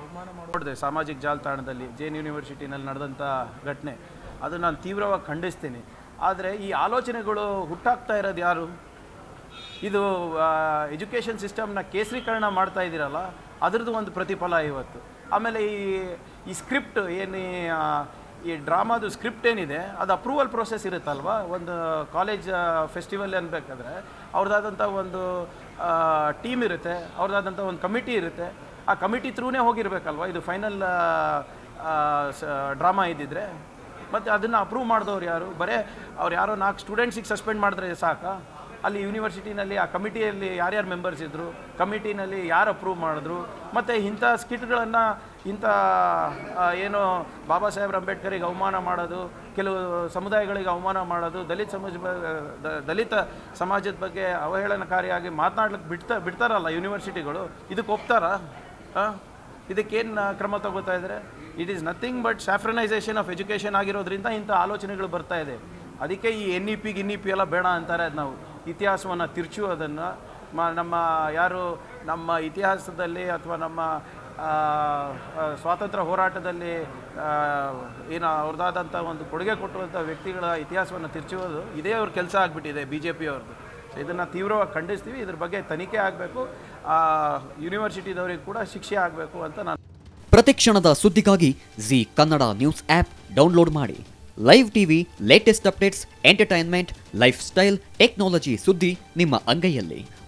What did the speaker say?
ನೋಡಿದೆ ಸಾಮಾಜಿಕ ಜಾಲತಾಣದಲ್ಲಿ ಜೈನ್ ಯೂನಿವರ್ಸಿಟಿನಲ್ಲಿ ನಡೆದಂಥ ಘಟನೆ ಅದು ನಾನು ತೀವ್ರವಾಗಿ ಖಂಡಿಸ್ತೀನಿ ಆದರೆ ಈ ಆಲೋಚನೆಗಳು ಹುಟ್ಟಾಕ್ತಾ ಇರೋದು ಯಾರು ಇದು ಎಜುಕೇಷನ್ ಸಿಸ್ಟಮ್ನ ಕೇಸರೀಕರಣ ಮಾಡ್ತಾ ಇದ್ದೀರಲ್ಲ ಅದ್ರದ್ದು ಒಂದು ಪ್ರತಿಫಲ ಇವತ್ತು ಆಮೇಲೆ ಈ ಈ ಸ್ಕ್ರಿಪ್ಟ್ ಏನು ಈ, ಆ, ಈ ಡ್ರಾಮಾದು ಸ್ಕ್ರಿಪ್ಟ್ ಏನಿದೆ ಅದು ಅಪ್ರೂವಲ್ ಪ್ರೋಸೆಸ್ ಇರುತ್ತಲ್ವಾ ಒಂದು ಕಾಲೇಜ್ ಫೆಸ್ಟಿವಲ್ ಅನ್ಬೇಕಾದ್ರೆ ಅವ್ರದ್ದಾದಂಥ ಒಂದು ಟೀಮ್ ಇರುತ್ತೆ ಅವ್ರದ್ದಾದಂಥ ಒಂದು ಕಮಿಟಿ ಇರುತ್ತೆ ಆ ಕಮಿಟಿ ಥ್ರೂನೇ ಹೋಗಿರ್ಬೇಕಲ್ವಾ ಇದು ಫೈನಲ್ ಡ್ರಾಮಾ ಇದ್ದಿದ್ರೆ ಮತ್ತು ಅದನ್ನು ಅಪ್ರೂವ್ ಮಾಡಿದವ್ರು ಯಾರು ಬರೇ ಅವ್ರು ಯಾರೋ ನಾಲ್ಕು ಸ್ಟೂಡೆಂಟ್ಸಿಗೆ ಸಸ್ಪೆಂಡ್ ಮಾಡಿದ್ರೆ ಸಾಕಾ ಅಲ್ಲಿ ಯೂನಿವರ್ಸಿಟಿನಲ್ಲಿ ಆ ಕಮಿಟಿಯಲ್ಲಿ ಯಾರ್ಯಾರು ಮೆಂಬರ್ಸ್ ಇದ್ದರು ಕಮಿಟಿನಲ್ಲಿ ಯಾರು ಅಪ್ರೂವ್ ಮಾಡಿದ್ರು ಮತ್ತು ಇಂಥ ಸ್ಕಿಟ್ಗಳನ್ನು ಇಂಥ ಆ, ಏನು ಬಾಬಾ ಸಾಹೇಬ್ ಅಂಬೇಡ್ಕರಿಗೆ ಅವಮಾನ ಮಾಡೋದು ಕೆಲವು ಸಮುದಾಯಗಳಿಗೆ ಅವಮಾನ ಮಾಡೋದು ದಲಿತ ಸಮಾಜ ಬ- ದ- ದಲಿತ ಸಮಾಜದ ಬಗ್ಗೆ ಅವಹೇಳನಕಾರಿಯಾಗಿ ಮಾತನಾಡ್ಲಿಕ್ಕೆ ಬಿಡ್ತಾ ಬಿಡ್ತಾರಲ್ಲ ಯೂನಿವರ್ಸಿಟಿಗಳು ಇದಕ್ಕೆ ಒಪ್ತಾರಾ ಹಾಂ ಇದಕ್ಕೇನು ಕ್ರಮ ತಗೋತಾ ಇದ್ದಾರೆ it is nothing but saffronisation of education ಆಗಿರೋದ್ರಿಂದ ಇಂಥ ಆಲೋಚನೆಗಳು ಬರ್ತಾ ಇದೆ ಅದಕ್ಕೆ ಈ ಎನ್ ಇ ಪಿ ಗಿನ್ ಇ ಪಿ ಎಲ್ಲ ಬೇಡ ಅಂತಾರೆ ಅದು ನಾವು ಇತಿಹಾಸವನ್ನು ತಿರ್ಚುವುದನ್ನು ಮ ನಮ್ಮ ಯಾರು ನಮ್ಮ ಇತಿಹಾಸದಲ್ಲಿ ಅಥವಾ ನಮ್ಮ ಆ, ಆ, ಸ್ವಾತಂತ್ರ್ಯ ಹೋರಾಟದಲ್ಲಿ ಆ, ಏನು ಅವ್ರದ್ದಾದಂಥ ಒಂದು ಕೊಡುಗೆ ಕೊಟ್ಟುವಂಥ ವ್ಯಕ್ತಿಗಳ ಇತಿಹಾಸವನ್ನು ತಿರ್ಚುವುದು ಇದೇ ಅವ್ರ ಕೆಲಸ ಆಗಿಬಿಟ್ಟಿದೆ ಬಿ ಜೆ ಪಿ ಅವ್ರದ್ದು ಸೊ ಇದನ್ನು ತೀವ್ರವಾಗಿ ಖಂಡಿಸ್ತೀವಿ ಇದ್ರ ಬಗ್ಗೆ ತನಿಖೆ ಆಗಬೇಕು ಯೂನಿವರ್ಸಿಟಿದವ್ರಿಗೆ ಕೂಡ ಶಿಕ್ಷೆ ಆಗಬೇಕು ಅಂತ ನಾನು ಪ್ರತಿಕ್ಷಣದ ಸುದ್ದಿಗಾಗಿ Zee Kannada news app download ಮಾಡಿ live TV latest updates entertainment lifestyle technology ಸುದ್ದಿ ನಿಮ್ಮ ಅಂಗೈಯಲ್ಲಿ